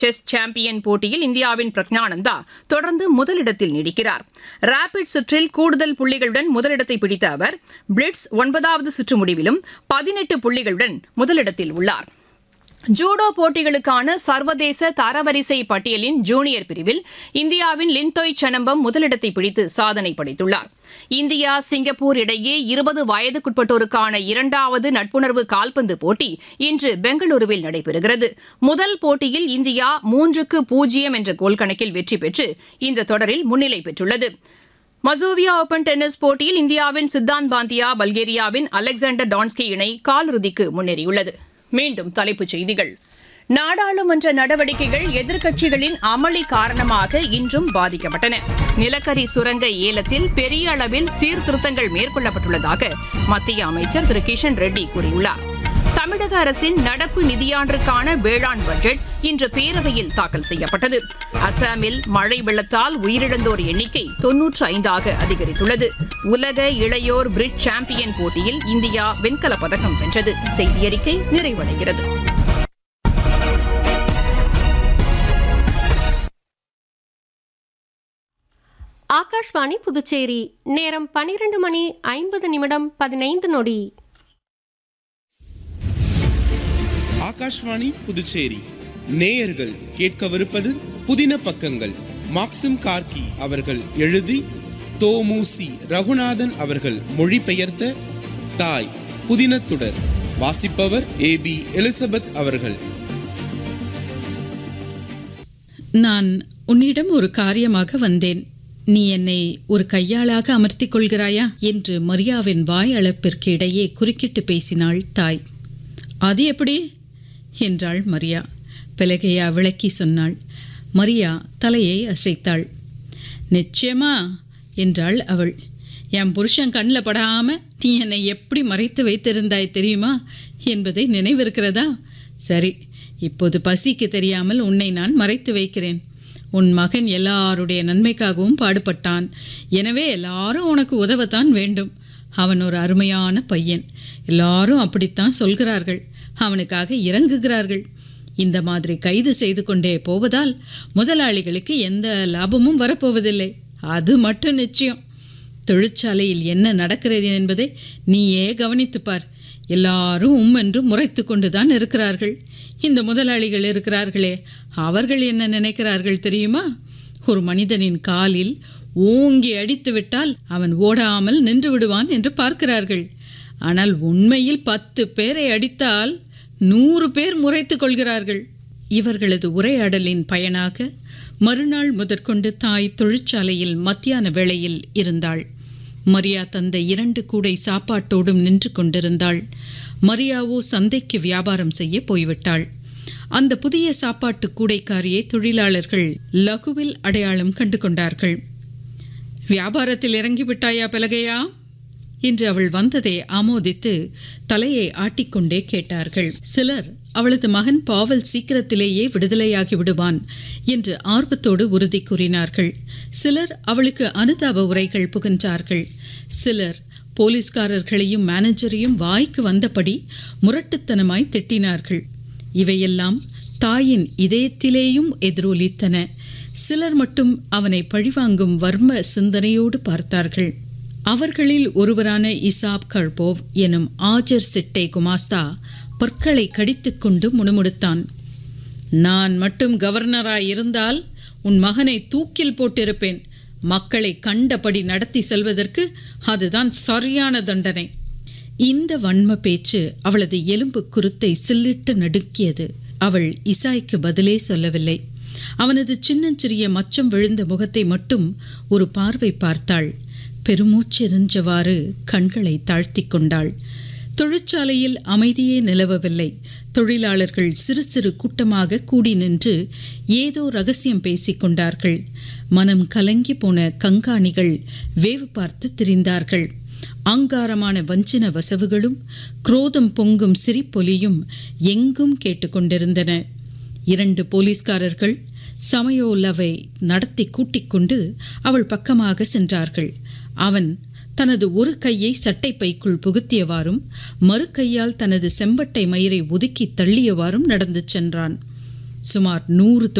chess champion போட்டியில் இந்தியாவின் பிரக்ஞானந்தா தொடர்ந்து முதலிடத்தில் நீடிக்கிறார் ரேபிட் சுற்றில் கூடுதல் புள்ளிகளுடன் முதலிடத்தை பிடித்த அவர் பிளிட்ஸ் ஒன்பதாவது சுற்று முடிவிலும் பதினெட்டு புள்ளிகளுடன் முதலிடத்தில் உள்ளார் ஜூடோ போட்டிகளுக்கான சர்வதேச தரவரிசை பட்டியலின் ஜூனியர் பிரிவில் இந்தியாவின் லின்தோய் சனம்பம் முதலிடத்தை பிடித்து சாதனை படைத்துள்ளார் இந்தியா சிங்கப்பூர் இடையே இருபது வயதுக்குட்பட்டோருக்கான இரண்டாவது நட்புணர்வு கால்பந்து போட்டி இன்று பெங்களூருவில் நடைபெறுகிறது முதல் போட்டியில் இந்தியா மூன்றுக்கு பூஜ்ஜியம் என்ற கோல் கணக்கில் வெற்றி பெற்று இந்த தொடரில் முன்னிலை பெற்றுள்ளது மசோவியா ஓபன் டென்னிஸ் போட்டியில் இந்தியாவின் சித்தாந்த் பாந்தியா பல்கேரியாவின் அலெக்சாண்டர் டான்ஸ்கி இணை காலிறுதிக்கு முன்னேறியுள்ளது மீண்டும் தலைப்புச் செய்திகள் நாடாளுமன்ற நடவடிக்கைகள் எதிர்க்கட்சிகளின் அமளி காரணமாக இன்றும் பாதிக்கப்பட்டன நிலக்கரி சுரங்க ஏலத்தில் பெரிய அளவில் சீர்திருத்தங்கள் மேற்கொள்ளப்பட்டுள்ளதாக மத்திய அமைச்சர் திரு கிஷன் ரெட்டி கூறியுள்ளார் தமிழக அரசின் நடப்பு நிதியாண்டிற்கான வேளாண் பட்ஜெட் இன்று பேரவையில் தாக்கல் செய்யப்பட்டது அசாமில் மழை வெள்ளத்தால் உயிரிழந்தோர் எண்ணிக்கை தொன்னூற்று ஐந்தாக அதிகரித்துள்ளது உலக இளையோர் பிரிட் சாம்பியன் போட்டியில் இந்தியா வெண்கலப் பதக்கம் வென்றது செய்தியறிக்கை நிறைவடைகிறது ஆகாஷ்வாணி புதுச்சேரி நேரம் பனிரெண்டு மணி ஐம்பது நிமிடம் பதினைந்து நொடி ஆகாஷ்வாணி புதுச்சேரி நேயர்கள் கேட்கவிருப்பது புதின பக்கங்கள் மாக்சிம் கார்கி அவர்கள் எழுதி தோமுசி ரகுநாதன் அவர்கள் மொழிபெயர்த்த தாய் புதினத்துடர் வாசிப்பவர் ஏ பி எலிசபெத் அவர்கள் நான் உன்னிடம் ஒரு காரியமாக வந்தேன் நீ என்னை ஒரு கையாளாக அமர்த்திக் கொள்கிறாயா என்று மரியாவின் வாய் அளப்பிற்கு இடையே குறுக்கிட்டு பேசினாள் தாய் அது எப்படி என்றாள் மரியா பெலகையா விளக்கி சொன்னாள் மரியா தலையை அசைத்தாள் நிச்சயமா என்றாள் அவள் என் புருஷன் கண்ணில் படாம நீ என்னை எப்படி மறைத்து வைத்திருந்தாய் தெரியுமா என்பதை நினைவிருக்கிறதா சரி இப்போது பசிக்கு தெரியாமல் உன்னை நான் மறைத்து வைக்கிறேன் உன் மகன் எல்லாருடைய நன்மைக்காகவும் பாடுபட்டான் எனவே எல்லாரும் உனக்கு உதவத்தான் வேண்டும் அவன் ஒரு அருமையான பையன் எல்லாரும் அப்படித்தான் சொல்கிறார்கள் அவனுக்காக இறங்குகிறார்கள் இந்த மாதிரி கைது செய்து கொண்டே போவதால் முதலாளிகளுக்கு எந்த லாபமும் வரப்போவதில்லை அது மட்டும் நிச்சயம் தொழிற்சாலையில் என்ன நடக்கிறது என்பதை நீயே கவனித்துப் பார் எல்லாரும் உம் என்று முறைத்து கொண்டுதான் இருக்கிறார்கள் இந்த முதலாளிகள் இருக்கிறார்களே அவர்கள் என்ன நினைக்கிறார்கள் தெரியுமா ஒரு மனிதனின் காலில் ஓங்கி அடித்து விட்டால் அவன் ஓடாமல் நின்று விடுவான் என்று பார்க்கிறார்கள் ஆனால் உண்மையில் பத்து பேரை அடித்தால் நூறு பேர் முறைத்துக் கொள்கிறார்கள் இவர்களது உரையாடலின் பயனாக மறுநாள் முதற்கொண்டு தாய் தொழிற்சாலையில் மத்தியான வேளையில் இருந்தாள் மரியா தந்த இரண்டு கூடை சாப்பாட்டோடும் நின்று கொண்டிருந்தாள் மரியாவோ சந்தைக்கு வியாபாரம் செய்ய போய்விட்டாள் அந்த புதிய சாப்பாட்டு கூடைக்காரியை தொழிலாளர்கள் லகுவில் அடையாளம் கண்டு கொண்டார்கள் வியாபாரத்தில் இறங்கிவிட்டாயா பலகையா என்று அவள் வந்ததை ஆமோதித்து தலையை ஆட்டிக்கொண்டே கேட்டார்கள் சிலர் அவளது மகன் பாவல் சீக்கிரத்திலேயே விடுதலையாகி விடுவான் என்று ஆர்வத்தோடு உறுதி கூறினார்கள் சிலர் அவளுக்கு அனுதாப உரைகள் புகின்றார்கள் சிலர் போலீஸ்காரர்களையும் மேனேஜரையும் வாய்க்கு வந்தபடி முரட்டுத்தனமாய் திட்டினார்கள் இவையெல்லாம் தாயின் இதயத்திலேயும் எதிரொலித்தன சிலர் மட்டும் அவனை பழிவாங்கும் வர்ம சிந்தனையோடு பார்த்தார்கள் அவர்களில் ஒருவரான இசாப் கர்போவ் எனும் ஆஜர் சிட்டை குமாஸ்தா பற்களை கடித்துக்கொண்டு முணுமுணுத்தான் நான் மட்டும் கவர்னராய் இருந்தால் உன் மகனை தூக்கில் போட்டிருப்பேன் மக்களை கண்டபடி நடத்தி செல்வதற்கு அதுதான் சரியான தண்டனை இந்த வன்ம பேச்சு அவளது எலும்பு குருத்தை சில்லிட்டு நடுக்கியது அவள் இசாய்க்கு பதிலே சொல்லவில்லை அவனது சின்னஞ்சிறிய மச்சம் விழுந்த முகத்தை மட்டும் ஒரு பார்வை பார்த்தாள் பெருமூச்செறிஞ்சவாறு கண்களை தாழ்த்தி கொண்டாள் தொழிற்சாலையில் அமைதியே நிலவவில்லை தொழிலாளர்கள் சிறு சிறு கூட்டமாக கூடி நின்று ஏதோ ரகசியம் பேசிக் கொண்டார்கள் மனம் கலங்கி போன கங்காணிகள் வேவு பார்த்து திரிந்தார்கள் ஆங்காரமான வஞ்சின வசவுகளும் குரோதம் பொங்கும் சிரிப்பொலியும் எங்கும் கேட்டுக்கொண்டிருந்தன இரண்டு போலீஸ்காரர்கள் சமயோலவை நடத்தி கூட்டிக் கொண்டு அவள் பக்கமாக சென்றார்கள் அவன் தனது ஒரு கையை சட்டை பைக்குள் புகுத்தியவாறும் மறு கையால் தனது செம்பட்டை மயிரை ஒதுக்கி தள்ளியவாறும் நடந்து சென்றான் சுமார் நூறு